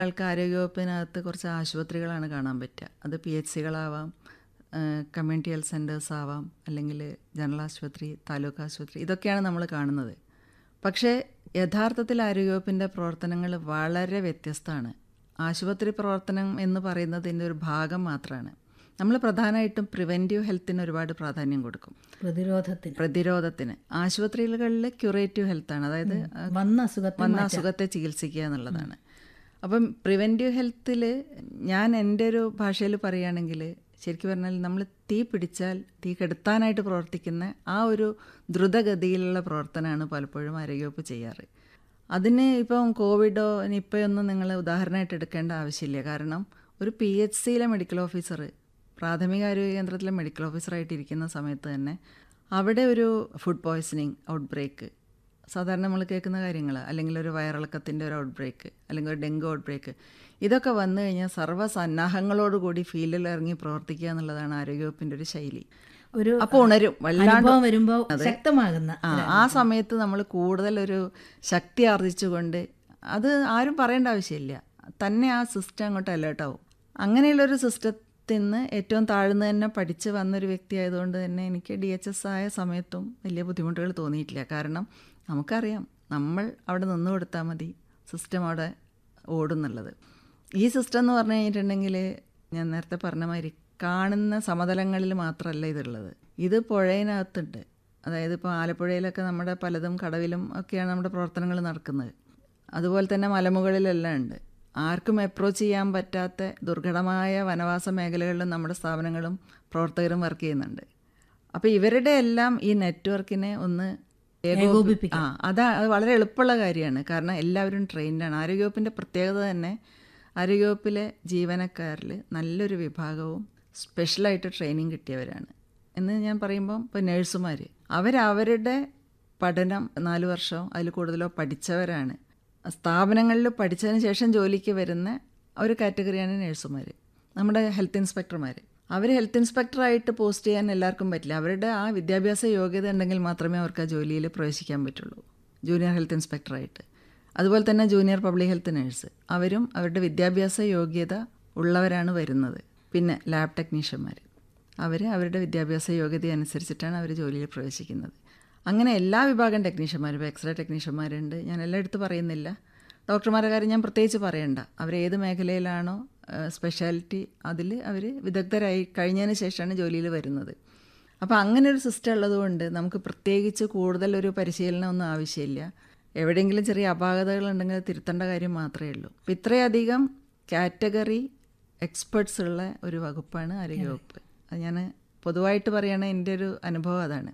ആൾക്ക് ആരോഗ്യവകുപ്പിനകത്ത് കുറച്ച് ആശുപത്രികളാണ് കാണാൻ പറ്റുക അത് പി എച്ച് സികളാവാം കമ്മ്യൂണിറ്റി ഹെൽത്ത് സെൻറ്റേഴ്സ് ആവാം അല്ലെങ്കിൽ ജനറൽ ആശുപത്രി താലൂക്ക് ആശുപത്രി ഇതൊക്കെയാണ് നമ്മൾ കാണുന്നത് പക്ഷേ യഥാർത്ഥത്തിൽ ആരോഗ്യവകുപ്പിൻ്റെ പ്രവർത്തനങ്ങൾ വളരെ വ്യത്യസ്തമാണ് ആശുപത്രി പ്രവർത്തനം എന്ന് പറയുന്നത് ഇതിൻ്റെ ഒരു ഭാഗം മാത്രമാണ് നമ്മൾ പ്രധാനമായിട്ടും പ്രിവെൻറ്റീവ് ഹെൽത്തിന് ഒരുപാട് പ്രാധാന്യം കൊടുക്കും പ്രതിരോധത്തിന് പ്രതിരോധത്തിന് ആശുപത്രികളിൽ ക്യൂറേറ്റീവ് ഹെൽത്താണ് അതായത് വന്ന അസുഖത്തെ വന്ന അസുഖത്തെ ചികിത്സിക്കുക എന്നുള്ളതാണ് അപ്പം പ്രിവെൻറ്റീവ് ഹെൽത്തിൽ ഞാൻ എൻ്റെ ഒരു ഭാഷയിൽ പറയുകയാണെങ്കിൽ ശരിക്കും പറഞ്ഞാൽ നമ്മൾ തീ പിടിച്ചാൽ തീ കെടുത്താനായിട്ട് പ്രവർത്തിക്കുന്ന ആ ഒരു ദ്രുതഗതിയിലുള്ള പ്രവർത്തനമാണ് പലപ്പോഴും ആരോഗ്യവകുപ്പ് ചെയ്യാറ് അതിന് ഇപ്പം കോവിഡോ നിപ്പയൊന്നും നിങ്ങൾ ഉദാഹരണമായിട്ട് എടുക്കേണ്ട ആവശ്യമില്ല കാരണം ഒരു പി എച്ച് സിയിലെ മെഡിക്കൽ ഓഫീസർ പ്രാഥമിക ആരോഗ്യ കേന്ദ്രത്തിലെ മെഡിക്കൽ ഓഫീസറായിട്ട് ഇരിക്കുന്ന സമയത്ത് തന്നെ അവിടെ ഒരു ഫുഡ് പോയ്സണിങ് ഔട്ട് ബ്രേക്ക് സാധാരണ നമ്മൾ കേൾക്കുന്ന കാര്യങ്ങൾ അല്ലെങ്കിൽ ഒരു വയറിളക്കത്തിൻ്റെ ഒരു ഔട്ട് ബ്രേക്ക് അല്ലെങ്കിൽ ഒരു ഡെങ്കു ഔട്ട് ബ്രേക്ക് ഇതൊക്കെ വന്നു കഴിഞ്ഞാൽ സർവ്വസന്നാഹങ്ങളോടുകൂടി ഫീൽഡിൽ ഇറങ്ങി പ്രവർത്തിക്കുക എന്നുള്ളതാണ് ആരോഗ്യവകുപ്പിൻ്റെ ഒരു ശൈലി ഒരു അപ്പോൾ ഉണരും വല്ലാണ്ട് അനുഭവം വരുമ്പോൾ ശക്തമാകുന്ന ആ ആ സമയത്ത് നമ്മൾ കൂടുതൽ ഒരു ശക്തി ആർജിച്ചുകൊണ്ട് അത് ആരും പറയേണ്ട ആവശ്യമില്ല തന്നെ ആ സിസ്റ്റം അങ്ങോട്ട് അലേർട്ടാവും അങ്ങനെയുള്ളൊരു സിസ്റ്റത്തിൽ നിന്ന് ഏറ്റവും താഴ്ന്നു തന്നെ പഠിച്ച് വന്നൊരു വ്യക്തി ആയതുകൊണ്ട് തന്നെ എനിക്ക് ഡി എച്ച് എസ് ആയ സമയത്തും വലിയ ബുദ്ധിമുട്ടുകൾ തോന്നിയിട്ടില്ല കാരണം നമുക്കറിയാം നമ്മൾ അവിടെ നിന്ന് കൊടുത്താൽ മതി സിസ്റ്റം അവിടെ ഓടുന്നുള്ളത് ഈ സിസ്റ്റം എന്ന് പറഞ്ഞു കഴിഞ്ഞിട്ടുണ്ടെങ്കിൽ ഞാൻ നേരത്തെ പറഞ്ഞ മാതിരി കാണുന്ന സമതലങ്ങളിൽ മാത്രമല്ല ഇതുള്ളത് ഇത് പുഴയിനകത്തുണ്ട് അതായത് ഇപ്പോൾ ആലപ്പുഴയിലൊക്കെ നമ്മുടെ പലതും കടവിലും ഒക്കെയാണ് നമ്മുടെ പ്രവർത്തനങ്ങൾ നടക്കുന്നത് അതുപോലെ തന്നെ മലമുകളിലെല്ലാം ഉണ്ട് ആർക്കും അപ്രോച്ച് ചെയ്യാൻ പറ്റാത്ത ദുർഘടമായ വനവാസ മേഖലകളിലും നമ്മുടെ സ്ഥാപനങ്ങളും പ്രവർത്തകരും വർക്ക് ചെയ്യുന്നുണ്ട് അപ്പോൾ ഇവരുടെ എല്ലാം ഈ നെറ്റ്വർക്കിനെ ഒന്ന് ഏകോപിപ്പിക്കുക. ആ അതാ അത് വളരെ എളുപ്പമുള്ള കാര്യമാണ് കാരണം എല്ലാവരും ട്രെയിൻഡാണ് ആരോഗ്യവകുപ്പിൻ്റെ പ്രത്യേകത തന്നെ ആരോഗ്യവകുപ്പിലെ ജീവനക്കാരിൽ നല്ലൊരു വിഭാഗവും സ്പെഷ്യലായിട്ട് ട്രെയിനിങ് കിട്ടിയവരാണ് എന്ന് ഞാൻ പറയുമ്പം ഇപ്പോൾ നേഴ്സുമാർ അവരവരുടെ പഠനം നാല് വർഷമോ അതിൽ കൂടുതലോ പഠിച്ചവരാണ് സ്ഥാപനങ്ങളിൽ പഠിച്ചതിന് ശേഷം ജോലിക്ക് വരുന്ന ഒരു കാറ്റഗറിയാണ് നേഴ്സുമാർ നമ്മുടെ ഹെൽത്ത് ഇൻസ്പെക്ടർമാർ അവർ ഹെൽത്ത് ഇൻസ്പെക്ടറായിട്ട് പോസ്റ്റ് ചെയ്യാൻ എല്ലാവർക്കും പറ്റില്ല അവരുടെ ആ വിദ്യാഭ്യാസ യോഗ്യത ഉണ്ടെങ്കിൽ മാത്രമേ അവർക്ക് ആ ജോലിയിൽ പ്രവേശിക്കാൻ പറ്റുള്ളൂ ജൂനിയർ ഹെൽത്ത് ഇൻസ്പെക്ടറായിട്ട് അതുപോലെ തന്നെ ജൂനിയർ പബ്ലിക് ഹെൽത്ത് നേഴ്സ് അവരും അവരുടെ വിദ്യാഭ്യാസ യോഗ്യത ഉള്ളവരാണ് വരുന്നത് പിന്നെ ലാബ് ടെക്നീഷ്യന്മാർ അവർ അവരുടെ വിദ്യാഭ്യാസ യോഗ്യത അനുസരിച്ചിട്ടാണ് അവർ ജോലിയിൽ പ്രവേശിക്കുന്നത് അങ്ങനെ എല്ലാ വിഭാഗം ടെക്നീഷ്യന്മാരും ഇപ്പോൾ എക്സ്റേ ടെക്നീഷ്യന്മാരുണ്ട് ഞാൻ എല്ലായിടത്തും പറയുന്നില്ല ഡോക്ടർമാരുടെ കാര്യം ഞാൻ പ്രത്യേകിച്ച് പറയണ്ട അവർ ഏത് മേഖലയിലാണോ സ്പെഷ്യാലിറ്റി അതിൽ അവർ വിദഗ്ധരായി കഴിഞ്ഞതിന് ശേഷമാണ് ജോലിയിൽ വരുന്നത് അപ്പോൾ അങ്ങനെ ഒരു സിസ്റ്റം ഉള്ളതുകൊണ്ട് നമുക്ക് പ്രത്യേകിച്ച് കൂടുതൽ ഒരു പരിശീലനം ഒന്നും ആവശ്യമില്ല എവിടെയെങ്കിലും ചെറിയ അപാകതകളുണ്ടെങ്കിൽ അത് തിരുത്തേണ്ട കാര്യം മാത്രമേ ഉള്ളൂ അപ്പോൾ ഇത്രയധികം കാറ്റഗറി എക്സ്പേർട്സ് ഉള്ള ഒരു വകുപ്പാണ് ആരോഗ്യവകുപ്പ് അത് ഞാൻ പൊതുവായിട്ട് പറയുകയാണെങ്കിൽ എൻ്റെ ഒരു അനുഭവം അതാണ്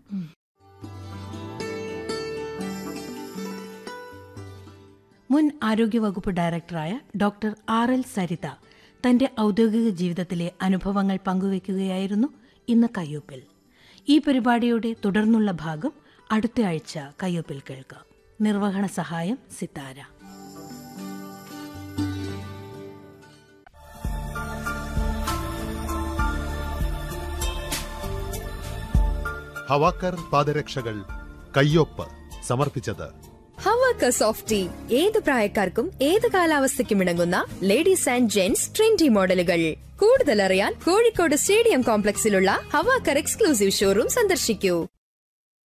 മുൻ ആരോഗ്യവകുപ്പ് ഡയറക്ടറായ ഡോക്ടർ ആർ എൽ സരിത തന്റെ ഔദ്യോഗിക ജീവിതത്തിലെ അനുഭവങ്ങൾ പങ്കുവയ്ക്കുകയായിരുന്നു ഇന്ന് കയ്യൊപ്പിൽ ഈ പരിപാടിയുടെ തുടർന്നുള്ള ഭാഗം അടുത്ത ആഴ്ച കയ്യൊപ്പിൽ കേൾക്കാം നിർവഹണ സഹായം സിത്താര ഹവാക്കർ പാദരക്ഷകൾ കയ്യൊപ്പ് സമർപ്പിച്ചത് ഹവാക്ക സോഫ്റ്റ് ടീ ഏത് പ്രായക്കാർക്കും ഏത് കാലാവസ്ഥയ്ക്കും ഇണങ്ങുന്ന ലേഡീസ് ആൻഡ് ജെന്റ്സ് ട്രെൻഡി മോഡലുകൾ കൂടുതൽ അറിയാൻ കോഴിക്കോട് സ്റ്റേഡിയം കോംപ്ലക്സിലുള്ള ഹവാക്കർ എക്സ്ക്ലൂസീവ് ഷോറൂം സന്ദർശിക്കൂ